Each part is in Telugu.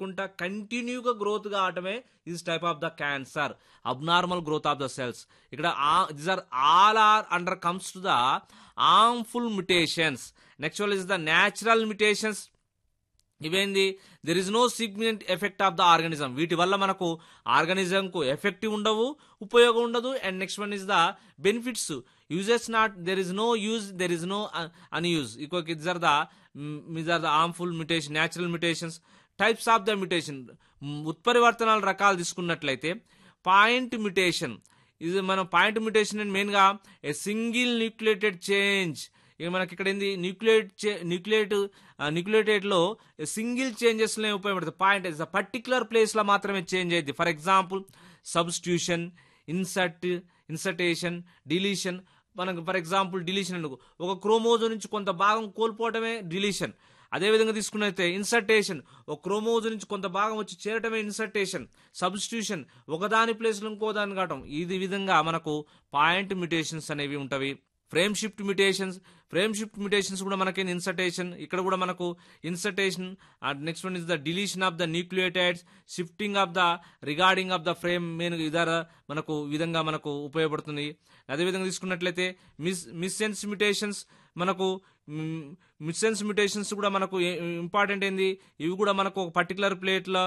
లేకుండా కంటిన్యూగా గ్రోత్ కావటమే is type of the cancer abnormal growth of the cells ఇక్కడ this are all are under comes to the harmful mutations next one is the natural mutations ఇవేంది there is no significant effect of the organism వీటి వల్ల మనకు ఆర్గానిజంకు ఎఫెక్ట్ ఉండవు ఉపయోగం ఉండదు and next one is the benefits uses not there is no use there is no unuse ఇంకొక it's are the mis are the harmful mutation natural mutations types of the mutation ఉత్పరివర్తనాల రకాలు తీసుకున్నట్లయితే పాయింట్ మ్యుటేషన్ ఇది మనం పాయింట్ మ్యుటేషన్ అని మెయిన్గా ఏ సింగిల్ న్యూక్లియేటెడ్ చేంజ్ ఇక మనకి ఇక్కడ ఏంది న్యూక్లియేట్ న్యూక్లియేట్ న్యూక్లియేటెడ్లో సింగిల్ చేంజెస్లో ఉపయోగపడుతుంది పాయింట్ ఇస్ పర్టికులర్ ప్లేస్లో మాత్రమే చేంజ్ అయింది for example substitution insert insertion deletion మనకు ఫర్ ఎగ్జాంపుల్ డిలీషన్ అనుకో ఒక క్రోమోజో నుంచి కొంత భాగం కోల్పోవటమే డిలీషన్ అదేవిధంగా తీసుకున్నైతే ఇన్సర్టేషన్ ఒక క్రోమోజో నుంచి కొంత భాగం వచ్చి చేరటమే ఇన్సర్టేషన్ సబ్స్టిట్యూషన్ ఒకదాని ప్లేస్లో ఇంకో దాన్ని కావటం ఇది విధంగా మనకు పాయింట్ మ్యుటేషన్స్ అనేవి ఉంటవి frame shift mutations frame shift mutations కూడా మనకి ఇన్సర్టేషన్ ఇక్కడ కూడా మనకు insertion next one is the deletion of the nucleotides shifting of the regarding of the frame main ఇదర మనకు ఈ విధంగా మనకు ఉపయోగపడుతుంది అదేవిధంగా తీసుకున్నట్లయితే మిస్ మిస్సెన్స్ మ్యుటేషన్స్ మనకు మిస్సెన్స్ మ్యుటేషన్స్ కూడా మనకు ఇంపార్టెంట్ ఏంది ఇవి కూడా మనకు ఒక పర్టికులర్ ప్లేట్లో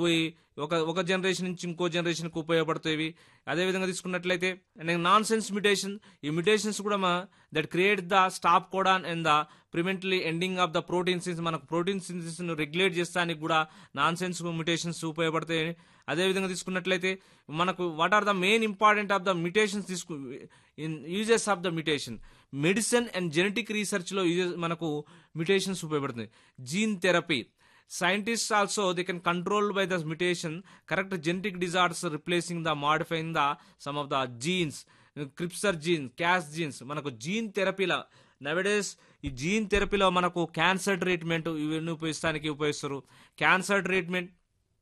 ఒక ఒక జనరేషన్ నుంచి ఇంకో జనరేషన్కి ఉపయోగపడతాయి అదేవిధంగా తీసుకున్నట్లయితే నాన్ సెన్స్ మ్యుటేషన్ ఈ మ్యుటేషన్స్ కూడా that create the stop codon and the prevently ending of the protein since మనకు ప్రోటీన్ సింథసిస్ రెగ్యులేట్ చేస్తానికి కూడా నాన్ సెన్స్ మ్యుటేషన్స్ ఉపయోగపడతాయి అదేవిధంగా తీసుకున్నట్లయితే మనకు what are the main important of the mutations తీసుకు in uses of the mutation medicine and genetic రీసెర్చ్లో యూజెస్ మనకు మ్యుటేషన్స్ ఉపయోగపడుతుంది gene therapy scientists also they can control by the mutation correct genetic disorders replacing the modifying the some of the genes క్రిప్సర్ జీన్ క్యాస్ జీన్స్ మనకు జీన్ థెరపీలో నవడేస్ ఈ జీన్ థెరపీలో మనకు క్యాన్సర్ ట్రీట్మెంట్ ఇవన్నీ ఉపయోగిస్తానికి ఉపయోగిస్తారు క్యాన్సర్ ట్రీట్మెంట్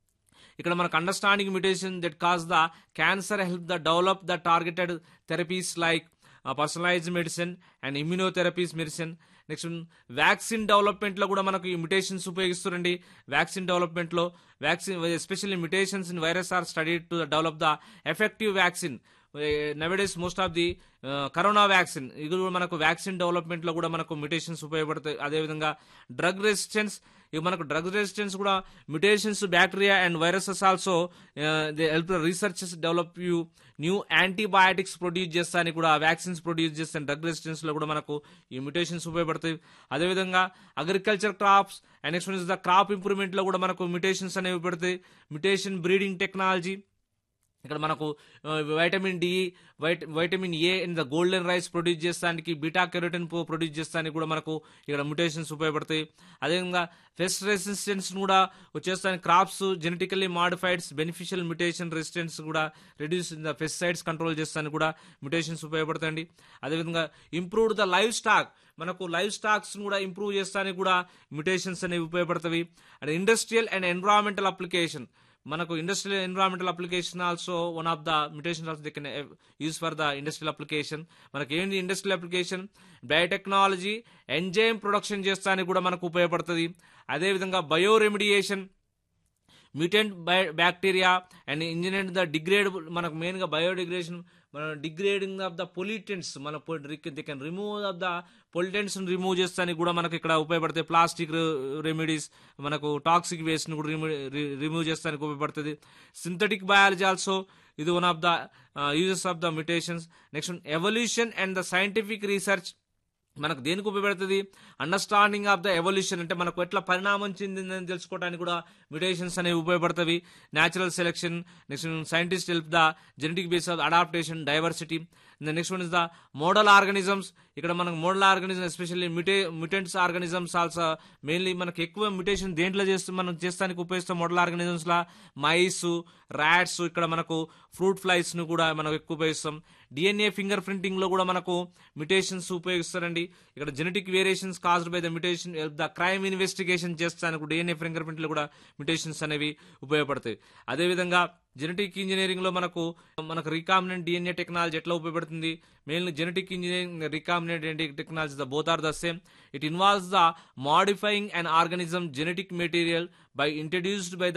ఇక్కడ మనకు understanding mutation that cause the cancer help the develop the targeted therapies like personalised medicine and immunotherapies medicine next vaccine డెవలప్మెంట్లో కూడా మనకు ఈ మ్యుటేషన్స్ ఉపయోగిస్తారండి వ్యాక్సిన్ డెవలప్మెంట్లో vaccine especially mutations in virus are study to develop the effective vaccine nowadays most of the corona vaccine ఇది కూడా మనకు వ్యాక్సిన్ డెవలప్మెంట్లో కూడా మనకు మ్యుటేషన్స్ ఉపయోగపడతాయి అదేవిధంగా డ్రగ్ రెసిస్టెన్స్ ఇక మనకు డ్రగ్ రెసిస్టెన్స్ కూడా mutations bacteria and viruses also they help researches develop you new antibiotics produce చేస్తానికి కూడా వ్యాక్సిన్స్ ప్రొడ్యూస్ చేస్తాను డ్రగ్ రెసిస్టెన్స్లో కూడా మనకు ఈ మ్యుటేషన్స్ ఉపయోగపడతాయి అదేవిధంగా agriculture crops and next is the crop ఇంప్రూవ్మెంట్లో కూడా మనకు మ్యుటేషన్స్ అనేవి పడతాయి మ్యుటేషన్ బ్రీడింగ్ టెక్నాలజీ ఇక్కడ మనకు vitamin D vita vitamin A in the golden rice produce చేస్తానికి బీటా కెరోటిన్ ప్రొడ్యూస్ చేస్తానికి కూడా మనకు ఇక్కడ మ్యుటేషన్స్ ఉపయోగపడతాయి అదేవిధంగా పెస్ట్ రెసిస్టెన్స్ కూడా వచ్చేస్తానికి crops genetically modifieds beneficial mutation resistance కూడా reduce in the pesticides control చేస్తానికి కూడా మ్యుటేషన్స్ ఉపయోగపడతాయండి అదేవిధంగా ఇంప్రూవ్డ్ ద లైవ్ స్టాక్ మనకు లైవ్ స్టాక్స్ కూడా ఇంప్రూవ్ చేస్తానికి కూడా మ్యుటేషన్స్ అనేవి ఉపయోగపడతాయి and industrial and environmental application మనకు industrial environmental application also one of the mutation also they can use for the industrial application మనకి ఏంటి industrial application biotechnology enzyme production చేస్తానికి కూడా మనకు ఉపయోగపడుతుంది అదేవిధంగా bio bioremediation mutant bacteria and engineer the degradable మనకు మెయిన్గా బయోడిగ్రేషన్ మన డిగ్రేడింగ్ ఆఫ్ ద పొల్యూటెంట్స్ మన the can remove of the pollutants remove చేస్తానికి కూడా మనకు ఇక్కడ ఉపయోగపడతాయి ప్లాస్టిక్ రెమెడీస్ మనకు టాక్సిక్ వేస్ట్ కూడా రిమూవ్ చేస్తానికి ఉపయోగపడుతుంది సింథటిక్ బయాలజీ ఆల్సో ఇది one of the uses of the mutations next evolution and the scientific research మనకు దేనికి ఉపయోగపడుతుంది అండర్స్టాండింగ్ ఆఫ్ ద ఎవల్యూషన్ అంటే మనకు ఎట్లా పరిణామం చెందిందని తెలుసుకోవడానికి కూడా మ్యుటేషన్స్ అనేవి ఉపయోగపడతాయి natural selection next scientist help the genetic base of adaptation diversity next one is the model organisms ఇక్కడ మనకు model organism especially mute mutants organisms also mainly మనకు ఎక్కువ మ్యుటేషన్ దేంట్లో చేస్తే మనం చేస్తానికి ఉపయోగిస్తాం మోడల్ ఆర్గానిజమ్స్ లా మైస్ ర్యాట్స్ ఇక్కడ మనకు ఫ్రూట్ ఫ్లైస్ ను కూడా మనం ఎక్కువ ఉపయోగిస్తాం డిఎన్ఏ ఫింగర్ ప్రింటింగ్ లో కూడా మనకు మ్యుటేషన్స్ ఉపయోగిస్తారండి ఇక్కడ genetic variations caused by the mutation the crime investigation చేస్తానికి డిఎన్ఏ ఫింగర్ ప్రింట్ లో కూడా మ్యుటేషన్స్ అనేవి ఉపయోగపడతాయి అదేవిధంగా జెనెటిక్ ఇంజనీరింగ్ లో మనకు మనకు రికామినెంట్ డిఎన్ఏ టెక్నాలజీ ఎట్లా ఉపయోగపడుతుంది mainly genetic engineering recombinant technology the both are the same it involves the modifying an organism genetic material by introduced by